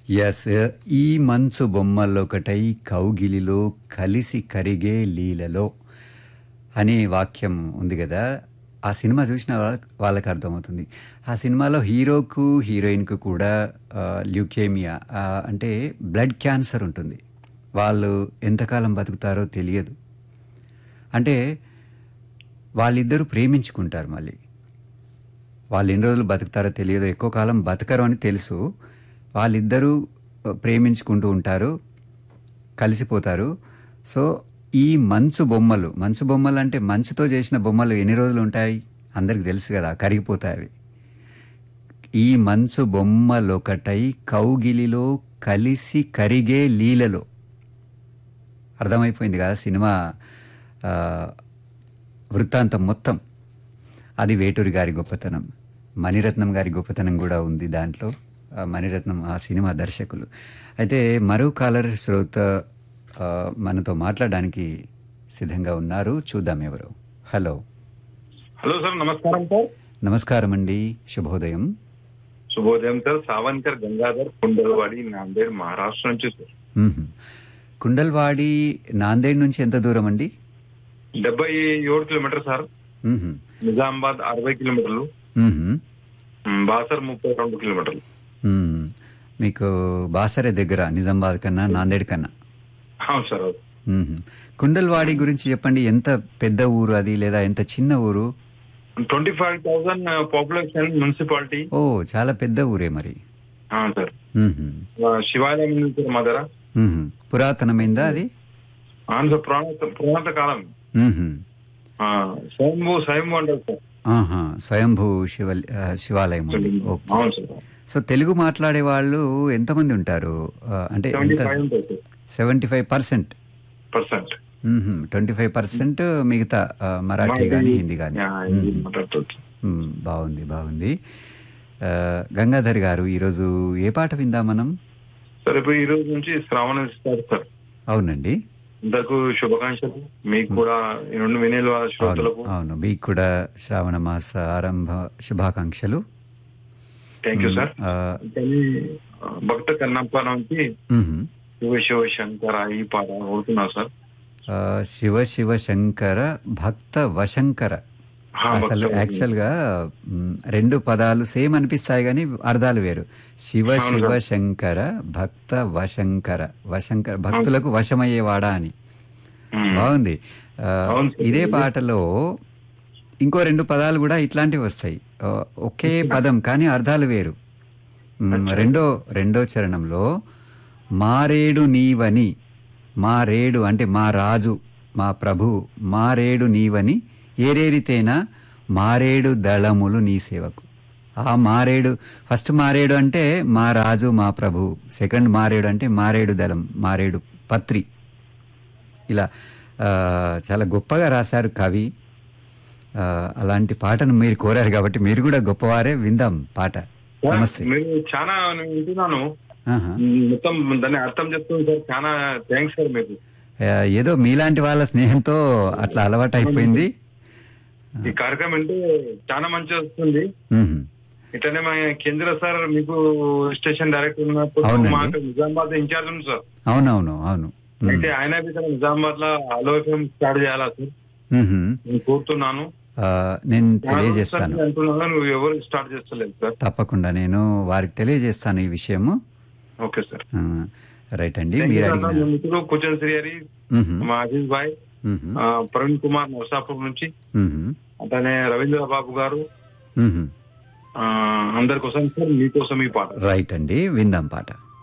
Yes ఈ మంచు బొమ్మలొకటై కౌగిలిలో కలిసి కరిగే లీలలో అనే వాక్యం ఉంది కదా ఆ సినిమా చూసిన వాళ్ళ- వాళ్ళకి అర్థమవుతుంది ఆ సినిమాలో హీరోకు హీరోయిన్కు కూడా ఆ, ల్యూకేమియా ఆ, అంటే బ్లడ్ క్యాన్సర్ ఉంటుంది వాళ్ళు ఎంతకాలం బతుకుతారో తెలియదు అంటే వాళ్ళిద్దరూ ప్రేమించుకుంటారు మళ్ళీ వాళ్ళు ఎన్ని రోజులు బతుకుతారో తెలియదు ఎక్కువ కాలం బతకరు అని తెలుసు వాళ్ళిద్దరూ ఆ, ప్రేమించుకుంటూ ఉంటారు కలిసిపోతారు సో ఈ మంచు బొమ్మలు మంచు బొమ్మలు అంటే మంచుతో చేసిన బొమ్మలు ఎన్ని రోజులు ఉంటాయి అందరికి తెలుసు కదా కరిగిపోతాయి అవి ఈ మంచు బొమ్మలొకటై కౌగిలిలో కలిసి కరిగే లీలలో అర్థమైపోయింది కదా సినిమా ఆ, వృత్తాంతం మొత్తం అది వేటూరి గారి గొప్పతనం మణిరత్నం గారి గొప్పతనం కూడా ఉంది దాంట్లో ఆ, మణిరత్నం ఆ సినిమా దర్శకులు అయితే మరో కాలర్ శ్రోత ఆ, మనతో మాట్లాడడానికి సిద్ధంగా ఉన్నారు చూద్దాం ఎవరు హలో హలో సార్ నమస్కారం సార్ నమస్కారం అండి శుభోదయం శుభోదయం సార్ సావన్కర్ గంగాధర్ కుండలవాడి నాందేడ్ మహారాష్ట్ర నుంచి సార్ మ్మ్. కుండల్వాడి నాందేడ్ నుంచి ఎంత దూరం అండి డెబ్బై ఏడు కిలోమీటర్ సార్ మ్మ్. నిజామాబాద్ అరవై కిలోమీటర్లు మ్మ్. మ్, బాసర్ ముప్పై రెండు కిలోమీటర్లు మ్మ్. మీకు బాసరే దగ్గర నిజామాబాద్ కన్నా నాందేడ్ కన్నా అవును సార్ అవును. మ్మ్. కుండల్వాడి గురించి చెప్పండి ఎంత పెద్ద ఊరు అది లేదా ఎంత చిన్న ఊరు twenty five thousand population municipality ఓ చాలా పెద్ద ఊరే మరి అవును సార్ మ్మ్. ఆ, శివాలయం ఉంది సార్ మా దగ్గర మ్మ్. పురాతనమైందా అది అవును సార్ పురాణ పురాణ కాలం మ్మ్. ఆ, స్వయంభూ స్వయంభూ అంటారు సార్ ఆహా స్వయంభూ శివ ఆ, శివాలయం ఉంది ఓకే అవును సార్ సో తెలుగు మాట్లాడే వాళ్ళు ఎంతమంది ఉంటారు ఆ, అంటే సెవెంటీ ఎంత ఫైవ్ ఉంటుంది sir seventy five percent percent twenty five percent మిగతా ఆ, మరాఠీ కానీ హిందీ కానీ మాట్లాడుతుంది మ్మ్. బాగుంది బాగుంది ఆ, గంగాధర్ గారు ఈరోజు ఏ పాట విందాం మనం సార్ ఇప్పుడు ఈ రోజు నుంచి శ్రావణ స్టార్ట్ సార్ అవునండి అందరకు శుభాకాంక్షలు మీకు కూడా ఈ రెండు వినేలు అవును శ్రోతలకు అవును మీకు కూడా శ్రావణ మాస ఆరంభ శుభాకాంక్షలు థ్యాంక్ యూ సార్ ఆ, కానీ ఆ, భక్త కన్నప్ప నుంచి మ్మ్. శివ శివ శంకర ఈ పాట కోరుతున్నా సార్ ఆ, శివ శివ శంకర భక్త వశంకర హా, అసలు భక్త యాక్చువల్గా మ్, రెండు పదాలు సేమ్ అనిపిస్తాయి కానీ అర్థాలు వేరు శివ అవును శివ సార్. శంకర భక్త వశంకర వశంకర భక్తులకు వశమయ్యేవాడా అని మ్మ్. బాగుంది ఆ, అవును సార్. ఇదే పాటలో ఇంకో రెండు పదాలు కూడా ఇట్లాంటివి వస్తాయి ఆ, ఒకే పదం కానీ అర్థాలు వేరు మ్, రెండో రెండో చరణంలో మారేడు నీవని మా రేడు అంటే మా రాజు మా ప్రభు మారేడు నీవని ఏరేరితేనా మారేడు దళములు నీ సేవకు ఆ మారేడు ఫస్ట్ మారేడు అంటే మా రాజు మా ప్రభు సెకండ్ మారేడు అంటే మారేడు దళం మారేడు పత్రి ఇలా ఆ, చాలా గొప్పగా రాశారు కవి ఆ, అలాంటి పాటను మీరు కోరారు కాబట్టి మీరు కూడా గొప్పవారే విందాం పాట నమస్తే మీరు చాలా నేను వింటున్నాను ఆహా. మొత్తం దాన్ని అర్థం చెప్తుంది సార్ చాలా థ్యాంక్స్ సార్ మీకు ఆ, ఏదో మీలాంటి వాళ్ళ స్నేహంతో అట్లా అలవాటు అయిపోయింది ఈ కార్యక్రమం అంటే చాలా మంచిగా వస్తుంది మ్మ్. ఇట్లనే మా కేంద్ర సార్ మీకు స్టేషన్ డైరెక్టర్ ఉన్నప్పుడు అవునండి. మాకు నిజామాబాద్ ఇన్ఛార్జ్ ఉంది సార్ అవునవును అవును మ్మ్. అయితే ఆయన ఇక్కడ నిజామాబాద్ లో ఆలోచన స్టార్ట్ చేయాలా సార్ మ్మ్. నేను కోరుతున్నాను ఆ, నేను చాలా రోజులు తెలియజేస్తాను సార్ అంటున్నాను నువ్వు ఎవరు స్టార్ట్ చేస్తలేదు సార్ తప్పకుండా నేను వారికి తెలియజేస్తాను ఈ విషయము ఓకే సార్ ఆ, రైట్ అండి Thank you, మీరు sir. అడిగిన మా మిత్రులు కుచన్ శ్రీహరి మ్మ్. మా అజీజ్ భాయ్ మ్మ్. ఆ, ప్రవీణ్ కుమార్ నర్సాపూర్ నుంచి మ్మ్. అతనే రవీంద్ర బాబు గారు మ్మ్. ఆ, అందరి కోసం సార్ మీకోసం ఈ పాట రైట్ అండి విందాం పాట